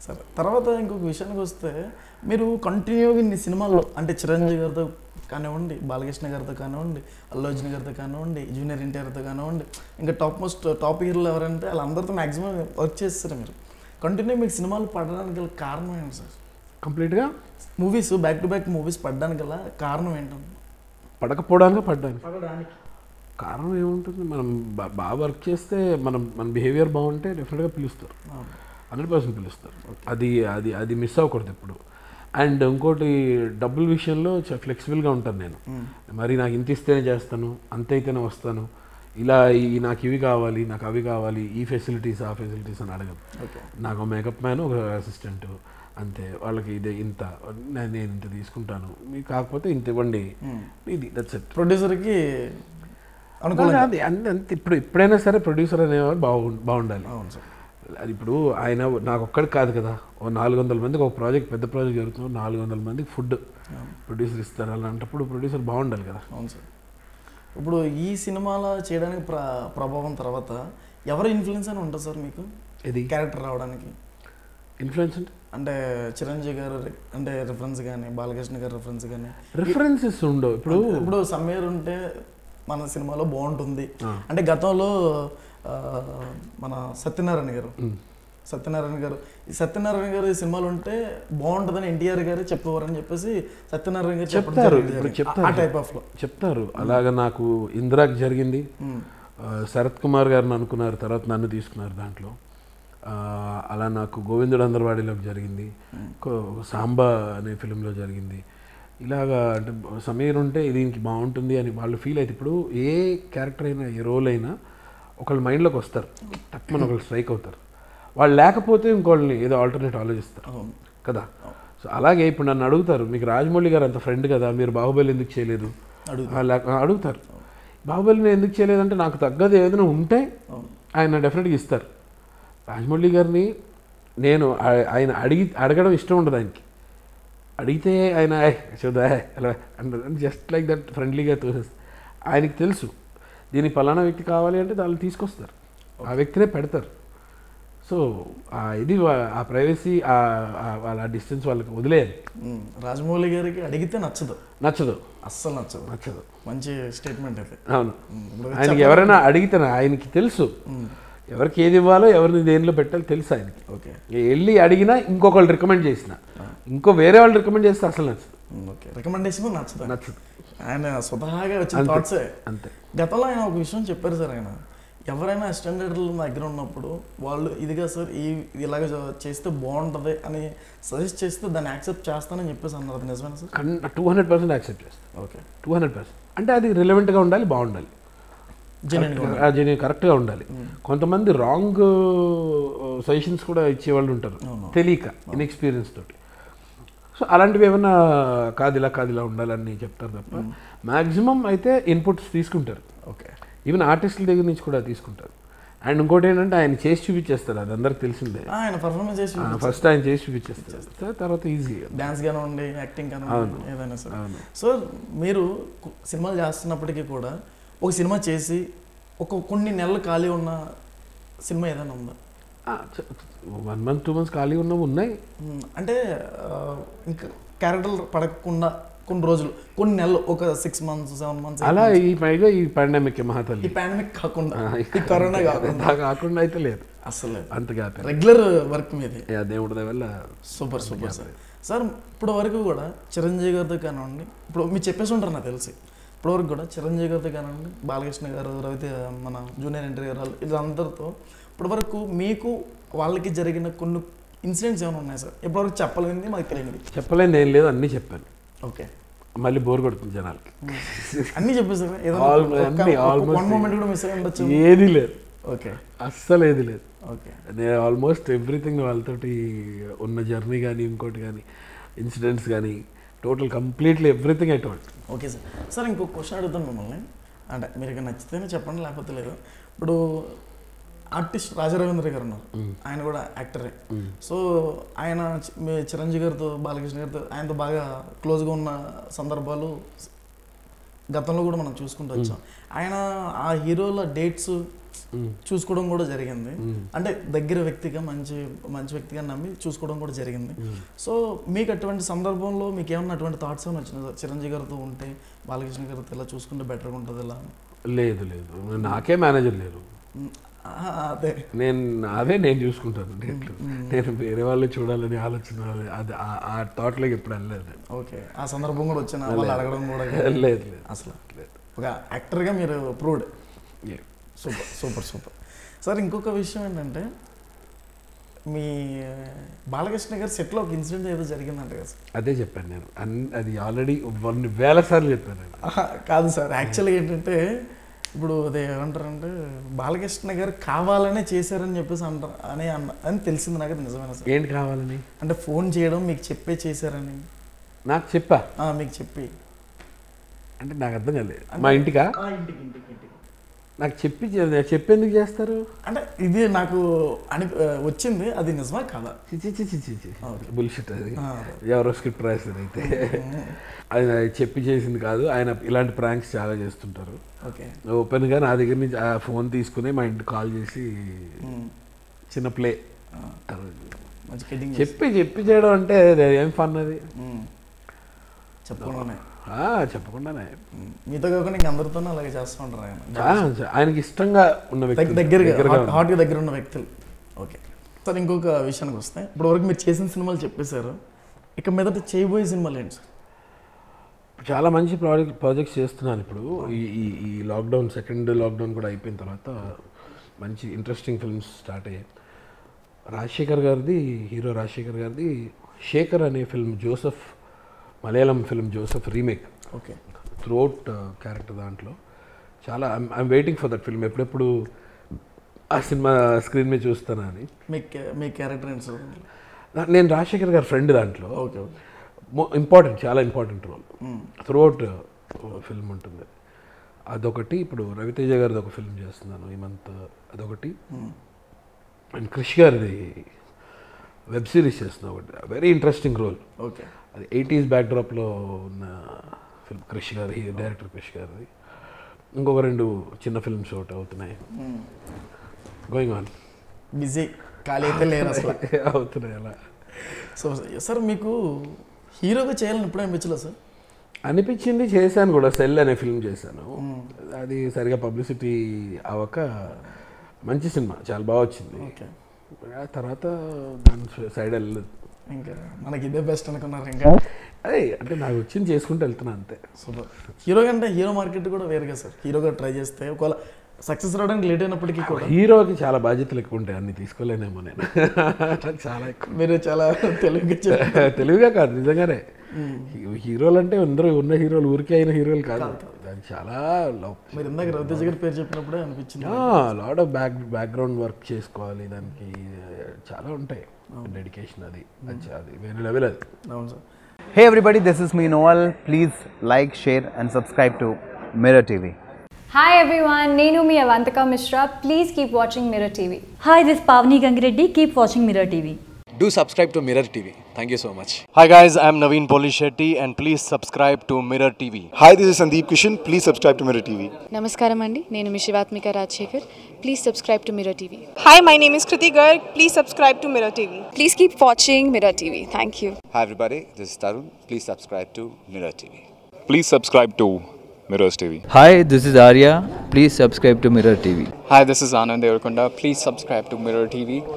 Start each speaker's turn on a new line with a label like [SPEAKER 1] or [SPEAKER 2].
[SPEAKER 1] సరే తర్వాత ఇంకొక విషయానికి వస్తే మీరు కంటిన్యూగా ఇన్ని సినిమాల్లో అంటే చిరంజీవి గారితో కానివ్వండి బాలకృష్ణ గారితో కానివ్వండి అల్లు అర్జున్ గారితో కానివ్వండి జూనియర్ ఎన్టీఆర్తో కానివ్వండి ఇంకా టాప్ మోస్ట్ టాప్ హీరోలు ఎవరంటే వాళ్ళందరితో మ్యాక్సిమం వర్క్ చేస్తారు మీరు కంటిన్యూ మీకు సినిమాలు పడడానికి గల కారణం ఏంటి సార్
[SPEAKER 2] కంప్లీట్గా
[SPEAKER 1] movies back to back movies పడడానికి గల కారణం ఏంటంటే
[SPEAKER 2] పడకపోవడానికి పడ్డానికి
[SPEAKER 1] పడడానికి
[SPEAKER 2] కారణం ఏముంటుంది మనం బా- బాగా వర్క్ చేస్తే మనం మన బిహేవియర్ బాగుంటే డెఫినెట్గా పిలుస్తారు హండ్రెడ్ పర్సెంట్ పిలుస్తారు అది అది అది మిస్ అవ్వకూడదు ఎప్పుడు అండ్ ఇంకోటి డబ్బుల విషయంలో చాలా ఫ్లెక్సిబుల్గా ఉంటాను నేను మరి నాకు ఇంత ఇస్తేనే చేస్తాను అంత అయితేనే వస్తాను ఇలా ఈ నాకు ఇవి కావాలి నాకు అవి కావాలి ఈ ఫెసిలిటీస్ ఆ ఫెసిలిటీస్ అని అడగను
[SPEAKER 1] ఓకే
[SPEAKER 2] నాకు మేకప్ మ్యాన్ ఒక అసిస్టెంట్ అంతే వాళ్ళకి ఇదే ఇంత నేను నేను ఇంత తీసుకుంటాను మీకు కాకపోతే ఇంత ఇవ్వండి ఇది దట్స్ ఇట్
[SPEAKER 1] ప్రొడ్యూసర్కి అనుకూలంగా
[SPEAKER 2] అది అంతే అంతే ఇప్పుడు ఎప్పుడైనా సరే ప్రొడ్యూసర్ అనేవాడు బాగు బాగుండాలి
[SPEAKER 1] అవును సార్
[SPEAKER 2] అది ఇప్పుడు ఆయన నాకు ఒక్కడికి కాదు కదా ఓ నాలుగు వందల మందికి ఒక ప్రాజెక్ట్ పెద్ద ప్రాజెక్ట్ జరుగుతుంది నాలుగు వందల మందికి ఫుడ్ ప్రొడ్యూసర్ ఇస్తారు అలాంటప్పుడు ప్రొడ్యూసర్ బాగుండాలి కదా
[SPEAKER 1] అవును సార్ ఇప్పుడు ఈ సినిమాల చేయడానికి ప్ర ప్రభావం తర్వాత ఎవరి ఇన్ఫ్లుయెన్స్ అని ఉంటుంది సార్ మీకు
[SPEAKER 2] ఇది
[SPEAKER 1] క్యారెక్టర్ రావడానికి
[SPEAKER 2] ఇన్ఫ్లుయెన్స్ అంటే
[SPEAKER 1] అంటే చిరంజీవి గారు రి- అంటే రిఫరెన్స్ కానీ బాలకృష్ణ గారి రిఫరెన్స్ కానీ
[SPEAKER 2] రిఫరెన్సెస్ ఉండవు ఇప్పుడు
[SPEAKER 1] ఇప్పుడు సమ్మేర్ ఉంటే మన సినిమాలో బాగుంటుంది
[SPEAKER 2] ఆ.
[SPEAKER 1] అంటే గతంలో ఆ, మన సత్యనారాయణ గారు
[SPEAKER 2] ఉమ్,
[SPEAKER 1] సత్యనారాయణ గారు ఈ సత్యనారాయణ గారు ఈ సినిమాలు ఉంటే బాగుంటుందని ఎన్టీఆర్ గారు చెప్పేవారని చెప్పేసి సత్యనారాయణ గారు చెప్పడం
[SPEAKER 2] చెప్తారు,
[SPEAKER 1] జరిగింది.
[SPEAKER 2] ఇప్పుడు
[SPEAKER 1] ఆ-
[SPEAKER 2] చెప్తారు.
[SPEAKER 1] ఆ టైప్ ఆఫ్ లో
[SPEAKER 2] చెప్తారు అలాగా నాకు ఇందిరాకి జరిగింది
[SPEAKER 1] ఉమ్.
[SPEAKER 2] ఆ, శరత్ కుమార్ గారిని అనుకున్నారు తర్వాత నన్ను తీసుకున్నారు దాంట్లో ఆ, అలా నాకు గోవిందుడు అందరవాడిలోకి జరిగింది కో- సాంబా అనే ఫిలింలో జరిగింది ఇలాగా అంటే సమీర్ ఉంటే దీనికి బాగుంటుంది అని వాళ్ళు ఫీల్ అయితే ఇప్పుడు ఏ క్యారెక్టర్ అయినా ఏ రోల్ అయినా ఒకళ్ళ మైండ్లోకి వస్తారు తక్కువ ఒకళ్ళు స్ట్రైక్ అవుతారు వాళ్ళు లేకపోతే ఇంకోళ్ళని ఏదో ఆల్టర్నేట్ ఆలోచిస్తారు
[SPEAKER 1] అవును
[SPEAKER 2] కదా సో అలాగే ఇప్పుడు నన్ను అడుగుతారు మీకు రాజమౌళి గారు అంత ఫ్రెండ్ కదా మీరు బాహుబలి ఎందుకు చేయలేదు
[SPEAKER 1] అడుగుతారు.
[SPEAKER 2] ఆ, లేక- ఆ, అడుగుతారు బాహుబలిని ఎందుకు చేయలేదంటే నాకు తగ్గది ఏదైనా ఉంటే
[SPEAKER 1] అవును
[SPEAKER 2] ఆయన డెఫినెట్గా ఇస్తారు రాజమౌళి గారిని నేను ఆ- ఆయన అడిగి అడగడం ఇష్టం ఉండదు ఆయనకి అడిగితే ఆయన "ఏయ్, చూద్దా ఏయ్, అలా అంటారు జస్ట్ లైక్ దట్ ఫ్రెండ్లీగా తోసేస్తారు ఆయనకి తెలుసు దీనికి పలానా వ్యక్తి కావాలి అంటే దాన్ని తీసుకొస్తారు ఆ వ్యక్తినే పెడతారు సో ఆ ఇది వా- ఆ ప్రైవసీ వాళ్ళ డిస్టెన్స్ వాళ్ళకి వదిలేయాలి
[SPEAKER 1] ఉమ్. రాజమౌళి గారికి అడిగితే నచ్చదు
[SPEAKER 2] నచ్చదు
[SPEAKER 1] అస్సలు నచ్చదు
[SPEAKER 2] నచ్చదు
[SPEAKER 1] మంచి స్టేట్మెంట్ అయితే
[SPEAKER 2] అవును
[SPEAKER 1] ఉమ్. ఇప్పుడు
[SPEAKER 2] ఆయనకి ఎవరైనా అడిగితే ఆయనకి తెలుసు
[SPEAKER 1] ఉమ్.
[SPEAKER 2] ఎవరికి ఏది ఇవ్వాలో ఎవరిని దేనిలో పెట్టాలో తెలుసు ఆయనకి
[SPEAKER 1] ఓకే
[SPEAKER 2] వెళ్ళి అడిగినా ఇంకొకళ్ళు రికమెండ్ చేసిన ఇంకో వేరే వాళ్ళు రికమెండ్ చేస్తే అసలు నచ్చదు
[SPEAKER 1] ఉమ్, ఓకే రికమెండేషన్ నచ్చదు
[SPEAKER 2] నచ్చదు
[SPEAKER 1] ఆయన స్వతహాగా వచ్చిన
[SPEAKER 2] అంతే.
[SPEAKER 1] థాట్సే
[SPEAKER 2] అంతే
[SPEAKER 1] గతంలో ఆయన ఒక విషయం చెప్పారు సార్ ఆయన ఎవరైనా స్టాండర్డ్ల దగ్గర ఉన్నప్పుడు వాళ్ళు ఇదిగా సార్ ఈ ఇది ఇలాగ చే- చేస్తే బాగుంటుంది అని సజెస్ట్ చేస్తే దాన్ని యాక్సెప్ట్ చేస్తానని చెప్పేసి అన్నారు అది నిజమేనా sir
[SPEAKER 2] two hundred percent accept చేస్తాను
[SPEAKER 1] ఓకే
[SPEAKER 2] టూ హండ్రెడ్ పర్సెంట్ అంటే అది రిలవెంట్గా ఉండాలి బాగుండాలి
[SPEAKER 1] జెన్యున్
[SPEAKER 2] కరెక్ట్గా ఉండాలి కొంతమంది రాంగ్ సజెషన్స్ కూడా ఇచ్చేవాళ్ళు ఉంటారు
[SPEAKER 1] అవును.
[SPEAKER 2] తెలియక ఇన్ఎక్స్పీరియన్స్ తోటి సో అలాంటివి ఏమన్నా కాదు ఇలా కాదు ఇలా ఉండాలని చెప్తారు తప్ప మ్యాక్సిమం అయితే ఇన్పుట్స్ తీసుకుంటారు
[SPEAKER 1] ఓకే
[SPEAKER 2] ఈవెన్ ఆర్టిస్టుల దగ్గర నుంచి కూడా తీసుకుంటారు అండ్ ఇంకోటి ఏంటంటే ఆయన చేసి చూపించేస్తారు అది అందరికి తెలిసిందే
[SPEAKER 1] ఆయన పర్ఫార్మెన్స్ చేసి
[SPEAKER 2] ఫస్ట్ ఆయన చేసి చూపించేస్తారు త- తర్వాత ఈజీ
[SPEAKER 1] డాన్స్ కానివ్వండి యాక్టింగ్ కానివ్వండి ఏదైనా సరే
[SPEAKER 2] అవును
[SPEAKER 1] సో మీరు కు- సినిమాలు చేస్తున్నప్పటికీ కూడా ఒక సినిమా చేసి ఒక కొన్ని నెలలు ఖాళీ ఉన్న సినిమా ఏదైనా ఉందా
[SPEAKER 2] వన్ మంత్ టూ మంత్స్ ఖాళీ ఉన్నవి ఉన్నాయి
[SPEAKER 1] మ్మ్. అంటే ఆ, ఇంకా క్యారెక్టర్ పడకుండా కొన్ని రోజులు కొన్ని నెలలు ఒక సిక్స్ మంత్స్ సెవెన్ మంత్స్
[SPEAKER 2] అలా ఈ పైగా ఈ పాండమిక్
[SPEAKER 1] ఈ
[SPEAKER 2] మహాతల్లి
[SPEAKER 1] పాండమిక్ కాకుండా
[SPEAKER 2] ఆ,
[SPEAKER 1] ఈ కరోనా కాకుండా
[SPEAKER 2] అలా కాకుండా అయితే లేదు
[SPEAKER 1] అసలు
[SPEAKER 2] అంత గ్యాప్
[SPEAKER 1] రెగ్యులర్ వర్క్ మీది
[SPEAKER 2] యా, దేవుడి దయ వల్ల
[SPEAKER 1] సూపర్ సూపర్ సార్ సార్ ఇప్పుడు వరకు కూడా చిరంజీవి గారితో కానివ్వండి ఇప్పుడు మీరు చెప్పేసి ఉంటారు నాకు తెలిసి ఇప్పుడు వరకు కూడా చిరంజీవి గారితో కానివ్వండి బాలకృష్ణ గారు రవితే మన జూనియర్ ఎన్టీఆర్ గారు వీళ్ళందరితో ఇప్పటి వరకు మీకు వాళ్ళకి జరిగిన కొన్ని ఇన్సిడెంట్స్ ఏమైనా ఉన్నాయి సార్ ఇప్పటివరకు చెప్పలేనిది మాకు తెలియనిది
[SPEAKER 2] చెప్పలేని ఏం లేదు అన్నీ చెప్పాను
[SPEAKER 1] ఓకే
[SPEAKER 2] మళ్ళీ బోర్ కొడుతుంది జనాలకి
[SPEAKER 1] అన్నీ చెప్పేసారు
[SPEAKER 2] All- అన్నీ almost
[SPEAKER 1] వన్ మూమెంట్ కూడా మిస్ అయ్యి ఉండొచ్చు
[SPEAKER 2] ఏది లేదు
[SPEAKER 1] ఓకే
[SPEAKER 2] అస్సలు ఏది లేదు
[SPEAKER 1] ఓకే
[SPEAKER 2] నేను ఆల్మోస్ట్ ఎవ్రీథింగ్ వాళ్ళతోటి ఉన్న జర్నీ కానీ ఇంకోటి కానీ ఇన్సిడెంట్స్ కానీ total completely everything I told
[SPEAKER 1] okay sir sir ఇంకో క్వశ్చన్ అడుగుతాను మిమ్మల్ని అంటే మీరు ఇక నచ్చితేనే చెప్పండి లేకపోతే లేదు ఇప్పుడు ఆర్టిస్ట్ రాజరవీంద్ర గారు ఉన్నారు ఆయన కూడా యాక్టరే సో ఆయన చి- మీ చిరంజీవి గారితో బాలకృష్ణ గారితో ఆయనతో బాగా క్లోజ్గా ఉన్న సందర్భాలు గతంలో కూడా మనం చూసుకుంటూ వచ్చాం ఆయన ఆ హీరోల డేట్స్ చూసుకోవడం కూడా జరిగింది అంటే దగ్గర వ్యక్తిగా మంచి మంచి వ్యక్తిగా నమ్మి చూసుకోవడం కూడా జరిగింది సో మీకు అటువంటి సందర్భంలో మీకు ఏమన్నా అటువంటి థాట్స్ ఏమైనా వచ్చినాయి సార్ చిరంజీవి గారితో ఉంటే బాలకృష్ణ గారితో ఇలా చూసుకుంటే బెటర్గా ఉంటుంది ఇలా అని.
[SPEAKER 2] లేదు లేదు నాకే మేనేజర్ లేరు
[SPEAKER 1] ఉమ్, ఆ, అదే
[SPEAKER 2] నేను అదే నేను చూసుకుంటాను డేట్లు నేను వేరే వాళ్ళు చూడాలని ఆలోచన అది ఆ- ఆ థాట్లోకి ఎప్పుడు వెళ్ళలేదు
[SPEAKER 1] ఓకే ఆ సందర్భం కూడా వచ్చిన వాళ్ళు అడగడం కూడా
[SPEAKER 2] లేదు లేదు
[SPEAKER 1] అసలు ఒక యాక్టర్గా మీరు proved
[SPEAKER 2] Yeah.
[SPEAKER 1] Super super super sir ఇంకొక విషయం ఏంటంటే మీ బాలకృష్ణ గారి సెట్లో ఒక ఇన్సిడెంట్ ఏదో జరిగిందంట కదా సార్
[SPEAKER 2] అదే చెప్పాను నేను అన్- అది ఆల్రెడీ వన్ వేల సార్లు చెప్పాను నేను
[SPEAKER 1] ఆహా, కాదు సార్ యాక్చువల్గా ఏంటంటే ఇప్పుడు అదే ఏమంటారంటే బాలకృష్ణ గారు కావాలనే చేశారని చెప్పేసి అంటారు అని అన్న అని తెలిసింది నాకు అది నిజమేనా సార్
[SPEAKER 2] ఏంటి కావాలని
[SPEAKER 1] అంటే ఫోన్ చేయడం మీకు చెప్పే చేశారని
[SPEAKER 2] నాకు చెప్పా
[SPEAKER 1] ఆ, మీకు చెప్పి
[SPEAKER 2] అంటే నాకు అర్థం కాలేదు మా ఇంటికా
[SPEAKER 1] ఆ, ఇంటికి ఇంటికి ఇంటికి
[SPEAKER 2] నాకు చెప్పి చే- చెప్పేందుకు చేస్తారు
[SPEAKER 1] అంటే ఇది నాకు అని ఆ, వచ్చింది అది నిజమా కాదా
[SPEAKER 2] చిచి చిచి చిచి బుల్షిట్ అది
[SPEAKER 1] ఆ,
[SPEAKER 2] ఎవరో స్క్రిప్ట్ రాసేది అయితే ఆయన చెప్పి చేసింది కాదు ఆయన ఇలాంటి ప్రాంక్స్ చాలా చేస్తుంటారు
[SPEAKER 1] ఓకే
[SPEAKER 2] ఓపెన్గా నా దగ్గర నుంచి ఆ ఫోన్ తీసుకుని మా ఇంటికి కాల్ చేసి
[SPEAKER 1] ఉమ్,
[SPEAKER 2] చిన్న ప్లే
[SPEAKER 1] మంచి కిడ్డింగ్
[SPEAKER 2] చెప్పి చెప్పి చేయడం అంటే అది ఏం ఫన్ అది
[SPEAKER 1] చెప్పుకున్నానే
[SPEAKER 2] ఆ, చెప్పకుండానే
[SPEAKER 1] ఉమ్, మీతో కాకుండా ఇంక అందరితోనే అలాగే చేస్తూ ఉంటారు ఆయన
[SPEAKER 2] ఆ, ఆయనకి ఇష్టంగా ఉన్న వ్యక్తి
[SPEAKER 1] దగ్గ- దగ్గరగా
[SPEAKER 2] దగ్గరగా
[SPEAKER 1] హాట్- హాట్గా దగ్గర ఉన్న వ్యక్తులు ఓకే సార్ ఇంకొక విషయానికి వస్తే ఇప్పుడు వరకు మీరు చేసిన సినిమాలు చెప్పేశారు ఇక మీదట చేయబోయే సినిమాలు ఏంటి సార్
[SPEAKER 2] చాలా మంచి ప్రాజెక్ట్ ప్రాజెక్ట్స్ చేస్తున్నాను ఇప్పుడు ఈ ఈ ఈ లాక్డౌన్ సెకండ్ లాక్డౌన్ కూడా అయిపోయిన తర్వాత మంచి ఇంట్రెస్టింగ్ ఫిల్మ్స్ స్టార్ట్ అయ్యాయి రాజశేఖర్ గారిది హీరో రాజశేఖర్ గారిది శేఖర్ అనే film Joseph Malayalam film Joseph remake
[SPEAKER 1] okay
[SPEAKER 2] throughout character దాంట్లో చాలా I'm waiting for that film ఎప్పుడెప్పుడు ఆ సినిమా స్క్రీన్ మీద చూస్తానా అని
[SPEAKER 1] మీ క్యా- మీ క్యారెక్టర్ ఏంటి సార్
[SPEAKER 2] నా- నేను రాజశేఖర్ గారి ఫ్రెండ్ దాంట్లో
[SPEAKER 1] ఓకే ఓకే
[SPEAKER 2] ఇంపార్టెంట్ చాలా ఇంపార్టెంట్ రోల్ త్రూఅవుట్ ఫిల్మ్ ఉంటుంది అదొకటి ఇప్పుడు రవితేజ గారిది ఒక ఫిల్మ్ చేస్తున్నాను ఈ మంత్ అదొకటి అండ్ క్రిష్ గారిది వెబ్ సిరీస్ చేస్తున్నా ఒకటి వెరీ ఇంట్రెస్టింగ్ రోల్
[SPEAKER 1] ఓకే
[SPEAKER 2] అది ఎయిటీస్ బ్యాక్డ్రాప్లో ఉన్న ఫిల్మ్ క్రిష్ గారి డైరెక్టర్ క్రిష్ గారిది ఇంకొక రెండు చిన్న ఫిల్మ్స్ ఒకటి అవుతున్నాయి గోయింగ్ ఆన్
[SPEAKER 1] బిజీ ఖాళీ అయితే లేరు అసలు
[SPEAKER 2] అవుతున్నాయి అలా
[SPEAKER 1] సో సార్ మీకు హీరోగా చేయాలని ఎప్పుడూ అనిపించలేదు సార్
[SPEAKER 2] అనిపించింది చేశాను కూడా సెల్ అనే ఫిల్మ్ చేశాను అది సరిగా పబ్లిసిటీ అవ్వక మంచి సినిమా చాలా బాగా వచ్చింది
[SPEAKER 1] ఓకే
[SPEAKER 2] ఆ తర్వాత దాని సైడ్ వెళ్ళలేదు
[SPEAKER 1] ఇంకా మనకి ఇదే బెస్ట్ అనుకున్నారు ఇంకా
[SPEAKER 2] అదే అంటే నాకు వచ్చింది చేసుకుంటూ వెళ్తున్నా అంతే
[SPEAKER 1] సూపర్ హీరో కంటే హీరో మార్కెట్ కూడా వేరుగా సార్ హీరోగా ట్రై చేస్తే ఒకవేళ సక్సెస్ రావడానికి లేట్ అయినప్పటికీ కూడా
[SPEAKER 2] హీరోకి చాలా బాధ్యతలు ఎక్కువ ఉంటాయి అన్ని తీసుకోలేనేమో నేను నాకు చాలా ఎక్కువ
[SPEAKER 1] మీరు చాలా తెలివిగా చెప్పారు
[SPEAKER 2] తెలివిగా కాదు నిజంగానే హీ- హీరోలు అంటే అందరూ ఉన్న హీరోలు ఊరికే అయిన హీరోలు కాదు దానికి చాలా
[SPEAKER 1] మీరు ఇందాక రవితేజ గారి పేరు చెప్పినప్పుడే అనిపించింది
[SPEAKER 2] lot of back background work చేసుకోవాలి దానికి చాలా ఉంటాయి డెడికేషన్ అది అది అది వేరే లెవెల్ అది
[SPEAKER 1] అవును sir
[SPEAKER 3] Hey everybody, this is me Noel. Please like, share, and subscribe to Mirror TV.
[SPEAKER 4] Hi everyone, Nenu mi Avantika Mishra. Please keep watching Mirror TV.
[SPEAKER 5] Hi, this is Pavni Gangireddy. Keep watching Mirror TV.
[SPEAKER 6] Do subscribe to Mirror TV. Thank you so much.
[SPEAKER 7] Hi guys, I'm Naveen Polishetty and please subscribe to Mirror TV.
[SPEAKER 8] Hi, this is Sandeep Kishan. Please subscribe to Mirror TV.
[SPEAKER 9] నమస్కారం అండి నేను మీ Shivathmika Rajasekhar please subscribe to Mirror TV
[SPEAKER 10] Hi, my name is Kriti Garg. Please subscribe to Mirror TV.
[SPEAKER 9] Please keep watching Mirror TV thank you
[SPEAKER 11] Hi everybody, this is Tarun. Please subscribe to Mirror TV.
[SPEAKER 8] Please subscribe to Mirrors TV.
[SPEAKER 12] Hi, this is Arya. Please subscribe to Mirror TV.
[SPEAKER 7] Hi, this is Anand Devarkonda. Please subscribe to Mirror TV.